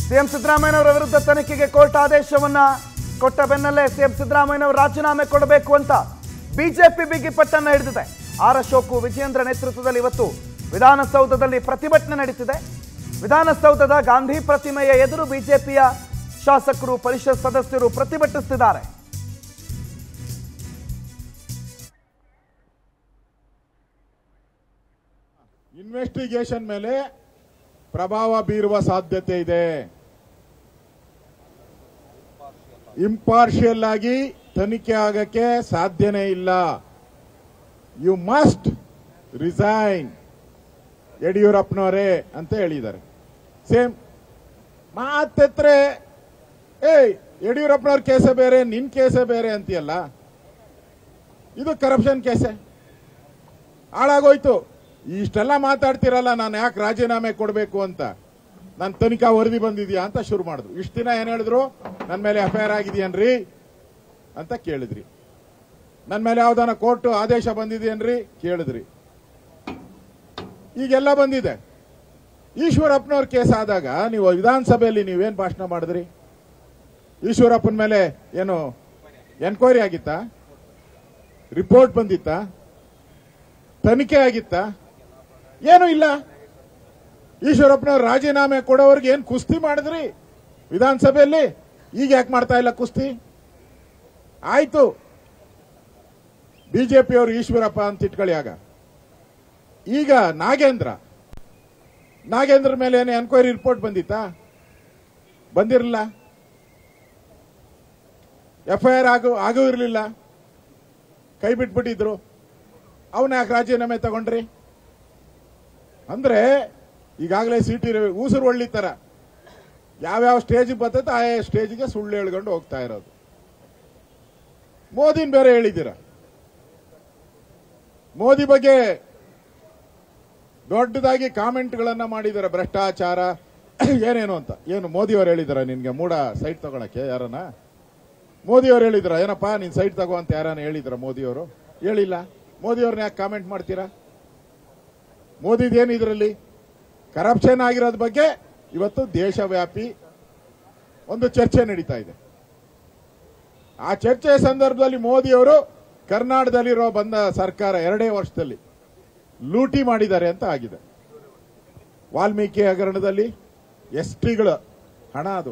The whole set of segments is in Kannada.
ಸಿಎಂ ಸಿದ್ದರಾಮಯ್ಯನವರ ವಿರುದ್ಧ ತನಿಖೆಗೆ ಕೋರ್ಟ್ ಆದೇಶವನ್ನ ಕೊಟ್ಟ ಬೆನ್ನಲ್ಲೇ ಸಿಎಂ ಸಿದ್ದರಾಮಯ್ಯನವರು ರಾಜೀನಾಮೆ ಕೊಡಬೇಕು ಅಂತ ಬಿಜೆಪಿ ಬಿಗಿ ಪಟ್ಟನ್ನ ಹಿಡಿದಿದೆ ಆರ್ ಅಶೋಕು ವಿಜಯೇಂದ್ರ ನೇತೃತ್ವದಲ್ಲಿ ಇವತ್ತು ವಿಧಾನಸೌಧದಲ್ಲಿ ಪ್ರತಿಭಟನೆ ನಡೀತಿದೆ ವಿಧಾನಸೌಧದ ಗಾಂಧಿ ಪ್ರತಿಮೆಯ ಎದುರು ಬಿಜೆಪಿಯ ಶಾಸಕರು ಪರಿಷತ್ ಸದಸ್ಯರು ಪ್ರತಿಭಟಿಸುತ್ತಿದ್ದಾರೆ ಇನ್ವೆಸ್ಟಿಗೇಷನ್ ಮೇಲೆ ಪ್ರಭಾವ ಬೀರುವ ಸಾಧ್ಯತೆ ಇದೆ ಇಂಪಾರ್ಷಿಯಲ್ ಆಗಿ ತನಿಖೆ ಆಗಕ್ಕೆ ಸಾಧ್ಯನೇ ಇಲ್ಲ ಯು ಮಸ್ಟ್ ರಿಸೈನ್ ಯಡಿಯೂರಪ್ಪನವರೇ ಅಂತ ಹೇಳಿದ್ದಾರೆ ಸೇಮ್ ಮಾತೆತ್ರೆ ಏಯ್ ಯಡಿಯೂರಪ್ಪನವ್ರ ಕೇಸೇ ಬೇರೆ ನಿನ್ ಕೇಸೇ ಬೇರೆ ಅಂತೀಯಲ್ಲ ಇದು ಕರಪ್ಷನ್ ಕೇಸೆ ಹಾಳಾಗೋಯ್ತು ಇಷ್ಟೆಲ್ಲ ಮಾತಾಡ್ತಿರಲ್ಲ ನಾನು ಯಾಕೆ ರಾಜೀನಾಮೆ ಕೊಡಬೇಕು ಅಂತ ನನ್ನ ತನಿಖಾ ವರದಿ ಬಂದಿದ್ಯಾ ಅಂತ ಶುರು ಮಾಡಿದ್ರು ಇಷ್ಟು ದಿನ ಏನ್ ಹೇಳಿದ್ರು ನನ್ನ ಮೇಲೆ ಎಫ್ ಐ ಆರ್ ಆಗಿದೆಯನ್ರಿ ಅಂತ ಕೇಳಿದ್ರಿ ನನ್ನ ಮೇಲೆ ಯಾವ್ದಾನ ಕೋರ್ಟ್ ಆದೇಶ ಬಂದಿದೆಯನ್ರಿ ಕೇಳಿದ್ರಿ ಈಗೆಲ್ಲ ಬಂದಿದೆ ಈಶ್ವರಪ್ಪನವ್ರ ಕೇಸ್ ಆದಾಗ ನೀವು ವಿಧಾನಸಭೆಯಲ್ಲಿ ನೀವೇನ್ ಭಾಷಣ ಮಾಡಿದ್ರಿ ಈಶ್ವರಪ್ಪನ ಮೇಲೆ ಏನು ಎನ್ಕ್ವೈರಿ ಆಗಿತ್ತಾ ರಿಪೋರ್ಟ್ ಬಂದಿತ್ತಾ ತನಿಖೆ ಆಗಿತ್ತಾ ಏನೂ ಇಲ್ಲ ಈಶ್ವರಪ್ಪನವ್ರು ರಾಜೀನಾಮೆ ಕೊಡೋರ್ಗೆ ಏನ್ ಕುಸ್ತಿ ಮಾಡಿದ್ರಿ ವಿಧಾನಸಭೆಯಲ್ಲಿ ಈಗ ಯಾಕೆ ಮಾಡ್ತಾ ಇಲ್ಲ ಕುಸ್ತಿ ಆಯ್ತು ಬಿಜೆಪಿಯವರು ಈಶ್ವರಪ್ಪ ಅಂತ ಇಟ್ಕೊಳ್ಳಿ ಆಗ ಈಗ ನಾಗೇಂದ್ರ ನಾಗೇಂದ್ರ ಮೇಲೆ ಏನು ಎನ್ಕ್ವೈರಿ ರಿಪೋರ್ಟ್ ಬಂದಿತ್ತಾ ಬಂದಿರಲಿಲ್ಲ ಎಫ್ಐಆರ್ ಆಗು ಆಗೂ ಇರಲಿಲ್ಲ ಕೈ ಬಿಟ್ಬಿಟ್ಟಿದ್ರು ಅವನ ಯಾಕೆ ರಾಜೀನಾಮೆ ತಗೊಂಡ್ರಿ ಅಂದ್ರೆ ಈಗಾಗಲೇ ಸಿಟಿ ಊಸರು ಒಳ್ಳಿ ತರ ಯಾವ್ಯಾವ ಸ್ಟೇಜ್ ಬರ್ತೈತೆ ಆ ಸ್ಟೇಜ್ಗೆ ಸುಳ್ಳು ಹೇಳ್ಕೊಂಡು ಹೋಗ್ತಾ ಇರೋದು ಮೋದಿನ್ ಬೇರೆ ಹೇಳಿದ್ದೀರ ಮೋದಿ ಬಗ್ಗೆ ದೊಡ್ಡದಾಗಿ ಕಾಮೆಂಟ್ಗಳನ್ನ ಮಾಡಿದ್ದಾರೆ ಭ್ರಷ್ಟಾಚಾರ ಏನೇನು ಅಂತ ಏನು ಮೋದಿ ಅವರು ಹೇಳಿದಾರ ನಿನ್ಗೆ ಮೂಡ ಸೈಟ್ ತಗೊಳಕ್ಕೆ ಯಾರನ್ನ ಮೋದಿ ಅವರು ಹೇಳಿದ್ರ ಏನಪ್ಪಾ ನೀನ್ ಸೈಟ್ ತಗೋ ಅಂತ ಯಾರನ್ನ ಹೇಳಿದ್ರ ಮೋದಿ ಅವರು ಹೇಳಿಲ್ಲ ಮೋದಿ ಅವ್ರನ್ನ ಯಾಕೆ ಕಾಮೆಂಟ್ ಮಾಡ್ತೀರಾ ಮೋದಿದೇನು ಇದರಲ್ಲಿ ಕರಪ್ಷನ್ ಆಗಿರೋದ್ ಬಗ್ಗೆ ಇವತ್ತು ದೇಶವ್ಯಾಪಿ ಒಂದು ಚರ್ಚೆ ನಡೀತಾ ಇದೆ ಆ ಚರ್ಚೆಯ ಸಂದರ್ಭದಲ್ಲಿ ಮೋದಿ ಅವರು ಕರ್ನಾಟಕದಲ್ಲಿರೋ ಬಂದ ಸರ್ಕಾರ ಎರಡೇ ವರ್ಷದಲ್ಲಿ ಲೂಟಿ ಮಾಡಿದ್ದಾರೆ ಅಂತ ಆಗಿದೆ ವಾಲ್ಮೀಕಿ ಹಗರಣದಲ್ಲಿ ಎಸ್ ಟಿಗಳ ಹಣ ಅದು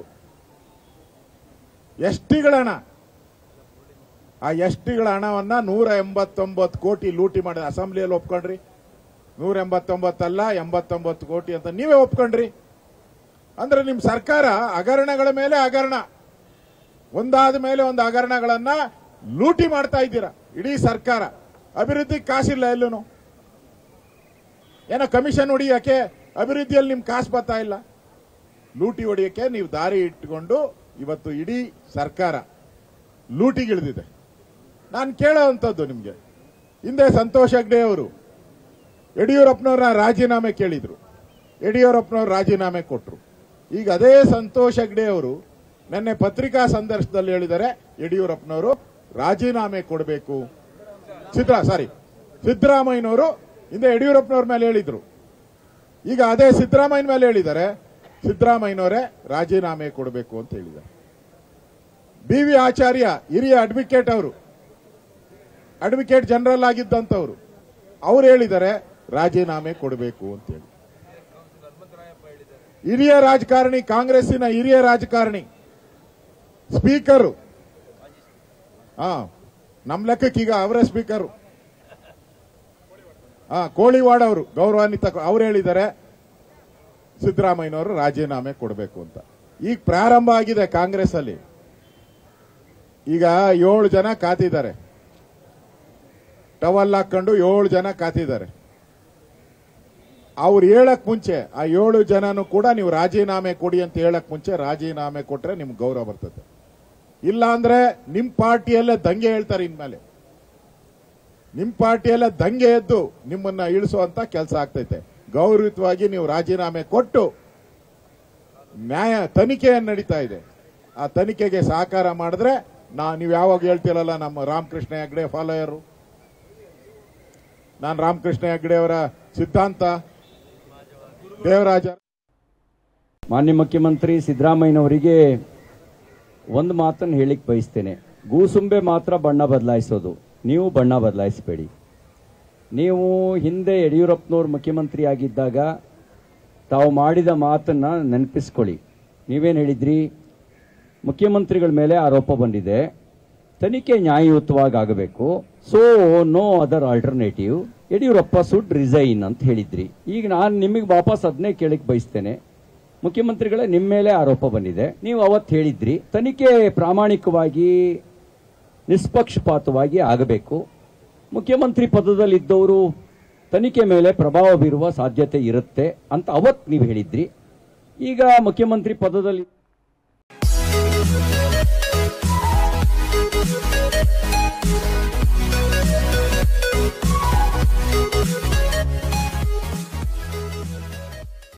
ಎಸ್ ಟಿಗಳ ಹಣ ಆ ಎಸ್ ಟಿಗಳ ಹಣವನ್ನ ನೂರ ಎಂಬತ್ತೊಂಬತ್ತು ಕೋಟಿ ಲೂಟಿ ಮಾಡಿದ ಅಸೆಂಬ್ಲಿಯಲ್ಲಿ ಒಪ್ಕೊಂಡ್ರಿ ನೂರ ಎಂಬತ್ತೊಂಬತ್ತಲ್ಲ ಎಂಬತ್ತೊಂಬತ್ತು ಕೋಟಿ ಅಂತ ನೀವೇ ಒಪ್ಕೊಂಡ್ರಿ ಅಂದ್ರೆ ನಿಮ್ ಸರ್ಕಾರ ಹಗರಣಗಳ ಮೇಲೆ ಹಗರಣ ಒಂದಾದ ಮೇಲೆ ಒಂದು ಹಗರಣಗಳನ್ನ ಲೂಟಿ ಮಾಡ್ತಾ ಇದ್ದೀರಾ ಇಡೀ ಸರ್ಕಾರ ಅಭಿವೃದ್ಧಿ ಕಾಸಿಲ್ಲ ಎಲ್ಲೂ ಏನೋ ಕಮಿಷನ್ ಹೊಡಿಯಕ್ಕೆ ಅಭಿವೃದ್ಧಿಯಲ್ಲಿ ನಿಮ್ ಕಾಸು ಬರ್ತಾ ಇಲ್ಲ ಲೂಟಿ ಹೊಡಿಯಕ್ಕೆ ನೀವು ದಾರಿ ಇಟ್ಕೊಂಡು ಇವತ್ತು ಇಡೀ ಸರ್ಕಾರ ಲೂಟಿಗಿಳಿದಿದೆ ನಾನು ಕೇಳೋವಂಥದ್ದು ನಿಮಗೆ ಹಿಂದೆ ಸಂತೋಷ್ ಹೆಗ್ಡೆ ಅವರು ಯಡಿಯೂರಪ್ಪನವ್ರ ರಾಜೀನಾಮೆ ಕೇಳಿದ್ರು ಯಡಿಯೂರಪ್ಪನವ್ರು ರಾಜೀನಾಮೆ ಕೊಟ್ಟರು ಈಗ ಅದೇ ಸಂತೋಷ್ ಹೆಗ್ಡೆ ಅವರು ನಿನ್ನೆ ಪತ್ರಿಕಾ ಸಂದರ್ಶನದಲ್ಲಿ ಹೇಳಿದ್ದಾರೆ ಯಡಿಯೂರಪ್ಪನವರು ರಾಜೀನಾಮೆ ಕೊಡಬೇಕು ಸಿದ್ದರಾ ಸಾರಿ ಸಿದ್ದರಾಮಯ್ಯನವರು ಹಿಂದೆ ಯಡಿಯೂರಪ್ಪನವ್ರ ಮೇಲೆ ಹೇಳಿದ್ರು ಈಗ ಅದೇ ಸಿದ್ದರಾಮಯ್ಯನ ಮೇಲೆ ಹೇಳಿದ್ದಾರೆ ಸಿದ್ದರಾಮಯ್ಯನವರೇ ರಾಜೀನಾಮೆ ಕೊಡಬೇಕು ಅಂತ ಹೇಳಿದ್ದಾರೆ ಬಿ ವಿ ಆಚಾರ್ಯ ಹಿರಿಯ ಅಡ್ವೊಕೇಟ್ ಅವರು ಅಡ್ವೊಕೇಟ್ ಜನರಲ್ ಆಗಿದ್ದಂಥವ್ರು ಅವ್ರು ಹೇಳಿದ್ದಾರೆ ರಾಜೀನಾಮೆ ಕೊಡಬೇಕು ಅಂತ ಹೇಳಿ ಹಿರಿಯ ರಾಜಕಾರಣಿ ಕಾಂಗ್ರೆಸ್ಸಿನ ಹಿರಿಯ ರಾಜಕಾರಣಿ ಸ್ಪೀಕರು ಹಾ ನಮ್ ಲೆಕ್ಕಕ್ಕೀಗ ಅವರೇ ಸ್ಪೀಕರು ಹಾ ಕೋಳಿವಾಡ ಅವರು ಗೌರವಾನ್ವಿತ ಅವ್ರು ಹೇಳಿದ್ದಾರೆ ಸಿದ್ದರಾಮಯ್ಯನವರು ರಾಜೀನಾಮೆ ಕೊಡಬೇಕು ಅಂತ ಈಗ ಪ್ರಾರಂಭ ಆಗಿದೆ ಕಾಂಗ್ರೆಸ್ ಅಲ್ಲಿ ಈಗ ಏಳು ಜನ ಕಾತಿದ್ದಾರೆ ಟವಲ್ ಹಾಕೊಂಡು ಏಳು ಜನ ಕಾತಿದ್ದಾರೆ ಅವ್ರು ಹೇಳಕ್ ಮುಂಚೆ ಆ ಏಳು ಜನನು ಕೂಡ ನೀವು ರಾಜೀನಾಮೆ ಕೊಡಿ ಅಂತ ಹೇಳಕ್ ಮುಂಚೆ ರಾಜೀನಾಮೆ ಕೊಟ್ರೆ ನಿಮ್ಗೆ ಗೌರವ ಬರ್ತದೆ ಇಲ್ಲ ಅಂದ್ರೆ ನಿಮ್ ಪಾರ್ಟಿಯಲ್ಲೇ ದಂಗೆ ಹೇಳ್ತಾರೆ ಇನ್ಮೇಲೆ ನಿಮ್ ಪಾರ್ಟಿಯಲ್ಲೇ ದಂಗೆ ಎದ್ದು ನಿಮ್ಮನ್ನ ಇಳಿಸುವಂತ ಕೆಲಸ ಆಗ್ತೈತೆ ಗೌರವಯುತವಾಗಿ ನೀವು ರಾಜೀನಾಮೆ ಕೊಟ್ಟು ನ್ಯಾಯ ತನಿಖೆ ನಡೀತಾ ಇದೆ ಆ ತನಿಖೆಗೆ ಸಹಕಾರ ಮಾಡಿದ್ರೆ ನಾ ನೀವು ಯಾವಾಗ ಹೇಳ್ತಿರಲ್ಲ ನಮ್ಮ ರಾಮಕೃಷ್ಣ ಹೆಗ್ಡೆ ಫಾಲೋಯರು ನಾನು ರಾಮಕೃಷ್ಣ ಹೆಗ್ಡೆ ಅವರ ಸಿದ್ಧಾಂತ ದೇವರಾಜ ಮಾನ್ಯ ಮುಖ್ಯಮಂತ್ರಿ ಸಿದ್ದರಾಮಯ್ಯನವರಿಗೆ ಒಂದು ಮಾತನ್ನು ಹೇಳಿಕ್ ಬಯಸ್ತೇನೆ ಗೂಸುಂಬೆ ಮಾತ್ರ ಬಣ್ಣ ಬದಲಾಯಿಸೋದು ನೀವು ಬಣ್ಣ ಬದಲಾಯಿಸಬೇಡಿ ನೀವು ಹಿಂದೆ ಯಡಿಯೂರಪ್ಪನವ್ರು ಮುಖ್ಯಮಂತ್ರಿ ಆಗಿದ್ದಾಗ ತಾವು ಮಾಡಿದ ಮಾತನ್ನ ನೆನಪಿಸ್ಕೊಳ್ಳಿ ನೀವೇನು ಹೇಳಿದ್ರಿ ಮುಖ್ಯಮಂತ್ರಿಗಳ ಮೇಲೆ ಆರೋಪ ಬಂದಿದೆ ತನಿಖೆ ನ್ಯಾಯಯುತವಾಗಿ ಆಗಬೇಕು so no other alternative Yediyurappa should resign ಅಂತ ಹೇಳಿದ್ರಿ ಈಗ ನಾನು ನಿಮಗೆ ವಾಪಸ್ ಅದನ್ನೇ ಕೇಳಕ್ ಬಯಸ್ತೇನೆ ಮುಖ್ಯಮಂತ್ರಿಗಳೇ ನಿಮ್ಮ ಮೇಲೆ ಆರೋಪ ಬಂದಿದೆ ನೀವು ಅವತ್ತು ಹೇಳಿದ್ರಿ ತನಿಖೆ ಪ್ರಾಮಾಣಿಕವಾಗಿ ನಿಷ್ಪಕ್ಷಪಾತವಾಗಿ ಆಗಬೇಕು ಮುಖ್ಯಮಂತ್ರಿ ಪದದಲ್ಲಿದ್ದವರು ತನಿಖೆ ಮೇಲೆ ಪ್ರಭಾವ ಬೀರುವ ಸಾಧ್ಯತೆ ಇರುತ್ತೆ ಅಂತ ಅವತ್ತು ನೀವು ಹೇಳಿದ್ರಿ ಈಗ ಮುಖ್ಯಮಂತ್ರಿ ಪದದಲ್ಲಿ